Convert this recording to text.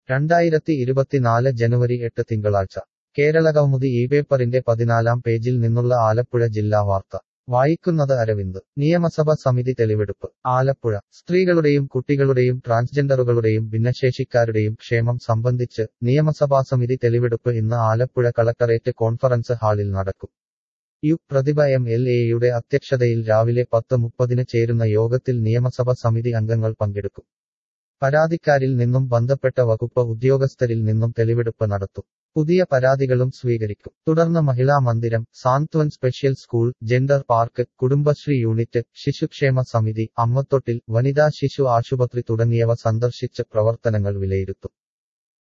രണ്ടായിരത്തി ഇരുപത്തിനാല് ജനുവരി എട്ട് തിങ്കളാഴ്ച കേരളകൗമുദി ഈ പേപ്പറിന്റെ പതിനാലാം പേജിൽ നിന്നുള്ള ആലപ്പുഴ ജില്ലാ വാർത്ത വായിക്കുന്നത് അരവിന്ദ് നിയമസഭ സമിതി തെളിവെടുപ്പ് ആലപ്പുഴ സ്ത്രീകളുടെയും കുട്ടികളുടെയും ട്രാൻസ്ജെൻഡറുകളുടെയും ഭിന്നശേഷിക്കാരുടെയും ക്ഷേമം സംബന്ധിച്ച് നിയമസഭാ സമിതി തെളിവെടുപ്പ് ഇന്ന് ആലപ്പുഴ കളക്ടറേറ്റ് കോൺഫറൻസ് ഹാളിൽ നടക്കും യു പ്രതിഭ എം എൽ എയുടെ അധ്യക്ഷതയിൽ രാവിലെ പത്ത് മുപ്പതിന് ചേരുന്ന യോഗത്തിൽ നിയമസഭ സമിതി അംഗങ്ങൾ പങ്കെടുക്കും പരാതിക്കാരിൽ നിന്നും ബന്ധപ്പെട്ട വകുപ്പ് ഉദ്യോഗസ്ഥരിൽ നിന്നും തെളിവെടുപ്പ് നടത്തും പുതിയ പരാതികളും സ്വീകരിക്കും തുടർന്ന് മഹിളാ മന്ദിരം സാന്ത്വൻ special school gender park Kudumbashree unit ശിശുക്ഷേമ സമിതി അമ്മത്തൊട്ടിൽ വനിതാ ശിശു ആശുപത്രി തുടങ്ങിയവ സന്ദർശിച്ച് പ്രവർത്തനങ്ങൾ വിലയിരുത്തും